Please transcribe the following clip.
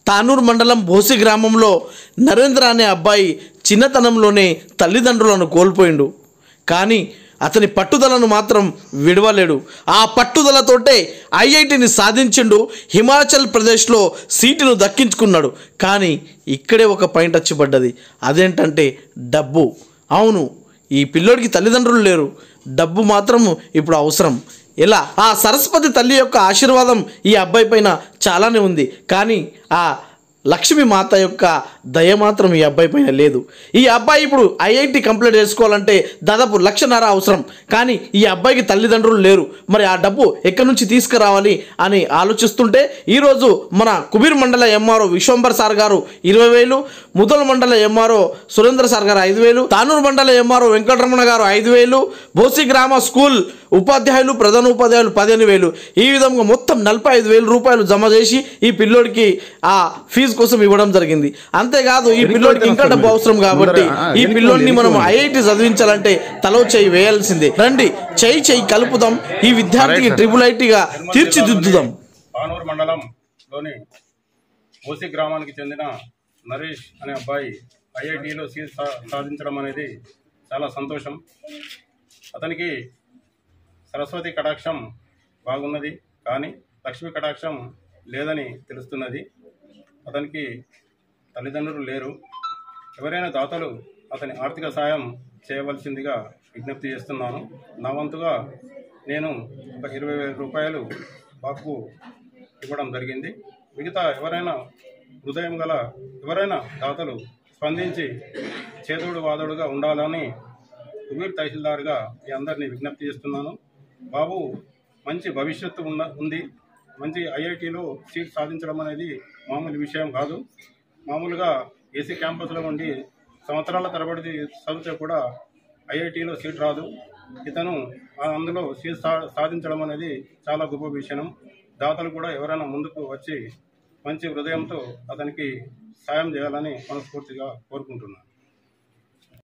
తానూరు మండలం భోసి గ్రామంలో నరేంద్ర అనే అబ్బాయి చిన్నతనంలోనే తల్లిదండ్రులను కోల్పోయిండు కానీ అతని పట్టుదలను మాత్రం విడవలేడు ఆ పట్టుదలతోటే ఐఐటిని సాధించిండు హిమాచల్ ప్రదేశ్లో సీటును దక్కించుకున్నాడు కానీ ఇక్కడే ఒక పాయింట్ వచ్చి పడ్డది అదేంటంటే డబ్బు అవును ఈ పిల్లోడికి తల్లిదండ్రులు లేరు డబ్బు మాత్రం ఇప్పుడు అవసరం ఎలా ఆ సరస్వతి తల్లి యొక్క ఆశీర్వాదం ఈ అబ్బాయి పైన చాలానే ఉంది కానీ ఆ లక్ష్మీ మాత యొక్క దయ మాత్రం ఈ అబ్బాయి పైన లేదు ఈ అబ్బాయి ఇప్పుడు ఐఐటి కంప్లీట్ చేసుకోవాలంటే దాదాపు లక్షన్నర అవసరం కానీ ఈ అబ్బాయికి తల్లిదండ్రులు లేరు మరి ఆ డబ్బు ఎక్కడి నుంచి తీసుకురావాలి అని ఆలోచిస్తుంటే ఈరోజు మన కుబీర్ మండల ఎంఆర్ఓ విశ్వంబర్ సార్ గారు ఇరవై వేలు ముదల్ మండల ఎంఆర్ఓ సురేంద్ర సార్ గారు ఐదు వేలు తానూరు మండల ఎంఆర్ఓ వెంకటరమణ గారు ఐదు వేలు బోసి గ్రామ స్కూల్ ఉపాధ్యాయులు ప్రధాన ఉపాధ్యాయులు పదిహేను వేలు ఈ విధంగా మొత్తం నలభై ఐదు వేల రూపాయలు జమ చేసి ఈ పిల్లోడికి ఆ ఫీజు కోసం ఇవ్వడం జరిగింది అంతేకాదు ఈ పిల్లోడికి ఇంకా డబ్బు అవసరం కాబట్టి ఈ పిల్లోడిని మనం ఐఐటి చదివించాలంటే తలో చేయి వేయాల్సిందే రండి చేయి చేయి కలుపుదాం ఈ విద్యార్థికి ట్రిపుల్ ఐటీగా తీర్చిదిద్దుదాం పానూరు మండలంలోని ఓసి గ్రామానికి చెందిన నరేష్ అనే అబ్బాయి ఐఐటిలో సీట్ సా సాధించడం అనేది చాలా సంతోషం అతనికి సరస్వతి కటాక్షం బాగున్నది కానీ లక్ష్మీ కటాక్షం లేదని తెలుస్తున్నది అతనికి తల్లిదండ్రులు లేరు ఎవరైనా దాతలు అతని ఆర్థిక సాయం చేయవలసిందిగా విజ్ఞప్తి చేస్తున్నాను నా వంతుగా నేను ఒక ఇరవై వేల రూపాయలు బాబుకు ఇవ్వడం జరిగింది మిగతా ఎవరైనా హృదయం గల ఎవరైనా దాతలు స్పందించి చేదోడు వాదోడుగా ఉండాలని కుబీర్ తహసీల్దార్గా మీ అందరినీ విజ్ఞప్తి చేస్తున్నాను బాబు మంచి భవిష్యత్తు ఉన్న ఉంది మంచి ఐఐటిలో సీట్ సాధించడం అనేది మామూలు విషయం కాదు మామూలుగా ఏసీ క్యాంపస్లో ఉండి సంవత్సరాల తరబడి చదివితే కూడా ఐఐటిలో సీట్ రాదు ఇతను ఆ అందులో సీట్ సా సాధించడం అనేది చాలా గొప్ప విషయం దాతలు కూడా ఎవరైనా ముందుకు వచ్చి మంచి హృదయంతో అతనికి సాయం చేయాలని మనస్ఫూర్తిగా కోరుకుంటున్నాను